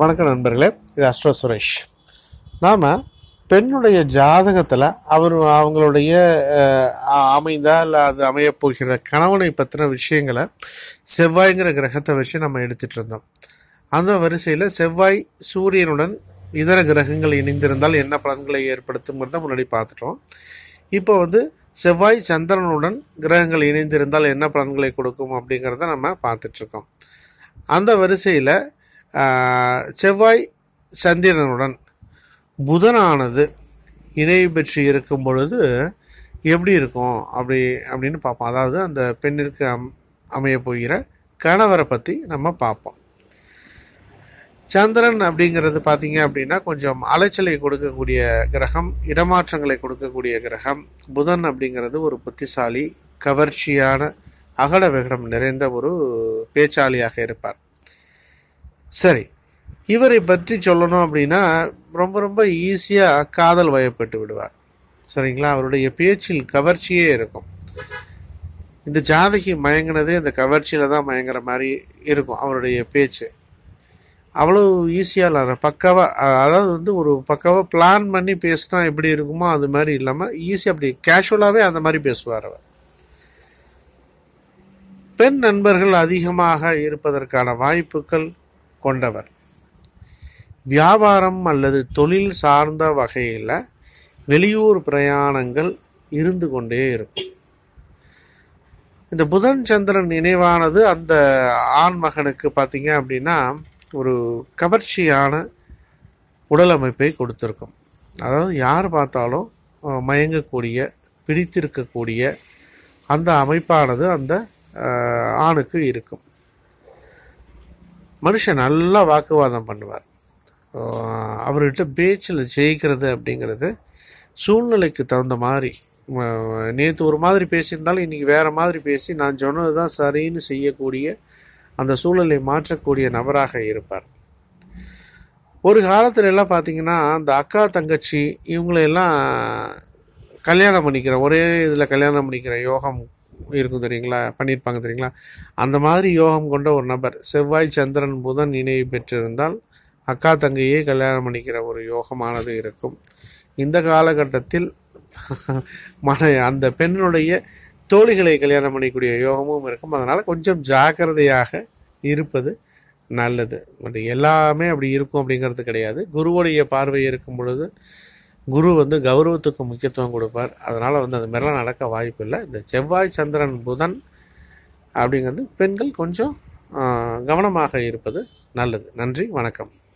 வணக்கம் நண்பர்களே இது அஸ்ட்ரோ சுரேஷ் நாம் பெண்ணுடைய ஜாதகத்தில் அவர் அவங்களுடைய அஹ், அமைந்தா இல்லை அது அமையப் போகிற கணவனை பற்றின விஷயங்களை செவ்வாய்ங்கிற கிரகத்தை வச்சு நம்ம எடுத்துட்டு இருந்தோம் அந்த வரிசையில் செவ்வாய் சூரியனுடன் இதர கிரகங்கள் இணைந்திருந்தால் என்ன பலன்களை ஏற்படுத்துங்கிறத முன்னாடி பார்த்துட்டோம் இப்போ வந்து செவ்வாய் சந்திரனுடன் கிரகங்கள் இணைந்திருந்தால் என்ன பலன்களை கொடுக்கும் அப்படிங்கிறத நம்ம பார்த்துட்ருக்கோம் அந்த வரிசையில் செவ்வாய் சந்திரனுடன் புதனானது இணை பெற்று இருக்கும் பொழுது எப்படி இருக்கும் அப்படி அப்படின்னு பார்ப்போம் அதாவது அந்த பெண்ணிற்கு அம் அமையப் போகிற கணவரை பற்றி நம்ம பார்ப்போம் சந்திரன் அப்படிங்கிறது பார்த்தீங்க அப்படின்னா கொஞ்சம் அலைச்சலை கொடுக்கக்கூடிய கிரகம் இடமாற்றங்களை கொடுக்கக்கூடிய கிரகம் புதன் அப்படிங்கிறது ஒரு புத்திசாலி கவர்ச்சியான அகட விகடம் நிறைந்த ஒரு பேச்சாளியாக இருப்பார் சரி இவரை பற்றி சொல்லணும் அப்படின்னா ரொம்ப ரொம்ப ஈஸியாக காதல் வயப்பட்டு விடுவார் சரிங்களா அவருடைய பேச்சில் கவர்ச்சியே இருக்கும் இந்த ஜாதகி மயங்கினதே இந்த கவர்ச்சியில் தான் மயங்குற மாதிரி இருக்கும் அவருடைய பேச்சு அவ்வளோ ஈஸியாக இல்லை பக்காவாக அதாவது வந்து ஒரு பக்காவாக பிளான் பண்ணி பேசினா எப்படி இருக்குமோ அது மாதிரி இல்லாமல் ஈஸியாக அப்படி கேஷுவலாகவே அந்த மாதிரி பேசுவார் அவர் பெண் நண்பர்கள் அதிகமாக இருப்பதற்கான வாய்ப்புகள் கொண்டவர் வியாபாரம் அல்லது தொழில் சார்ந்த வகையில் வெளியூர் பிரயாணங்கள் இருந்து கொண்டே இருக்கும் இந்த புதன் சந்திரன் நினைவானது அந்த ஆண் மகனுக்கு பார்த்தீங்க அப்படின்னா ஒரு கவர்ச்சியான உடல் அமைப்பை கொடுத்துருக்கும் அதாவது யார் பார்த்தாலும் அஹ், மயங்கக்கூடிய பிடித்திருக்கக்கூடிய அந்த அமைப்பானது அந்த அஹ், ஆணுக்கு இருக்கும் மனுஷன் நல்லா வாக்குவாதம் பண்ணுவார் அஹ், அவர்கிட்ட பேச்சில் ஜெயிக்கிறது அப்படிங்கிறது சூழ்நிலைக்கு தகுந்த மாதிரி நேற்று ஒரு மாதிரி பேசியிருந்தாலும் இன்றைக்கி வேறு மாதிரி பேசி நான் சொன்னது தான் சரின்னு செய்யக்கூடிய அந்த சூழலை மாற்றக்கூடிய நபராக இருப்பார் ஒரு காலத்துல எல்லாம் பார்த்தீங்கன்னா அந்த அக்கா தங்கச்சி இவங்களையெல்லாம் கல்யாணம் பண்ணிக்கிற ஒரே இதில் கல்யாணம் பண்ணிக்கிற யோகம் இருக்கும் தெரியுங்களா பண்ணியிருப்பாங்க தெரியுங்களா அந்த மாதிரி யோகம் கொண்ட ஒரு நபர் செவ்வாய் சந்திரன் புதன் இணைவு பெற்றிருந்தால் அக்கா தங்கையே கல்யாணம் பண்ணிக்கிற ஒரு யோகமானது இருக்கும் இந்த காலகட்டத்தில் மன அந்த பெண்ணுடைய தோழிகளை கல்யாணம் பண்ணிக்கூடிய யோகமும் இருக்கும் அதனால் கொஞ்சம் ஜாக்கிரதையாக இருப்பது நல்லது பட் எல்லாமே அப்படி இருக்கும் அப்படிங்கிறது கிடையாது குருவுடைய பார்வை இருக்கும் பொழுது குரு வந்து கௌரவத்துக்கு முக்கியத்துவம் கொடுப்பார் அதனால் வந்து அது மாதிரிலாம் நடக்க வாய்ப்பு இல்லை இந்த செவ்வாய் சந்திரன் புதன் அப்படிங்கிறது பெண்கள் கொஞ்சம் ஆஹ், கவனமாக இருப்பது நல்லது நன்றி வணக்கம்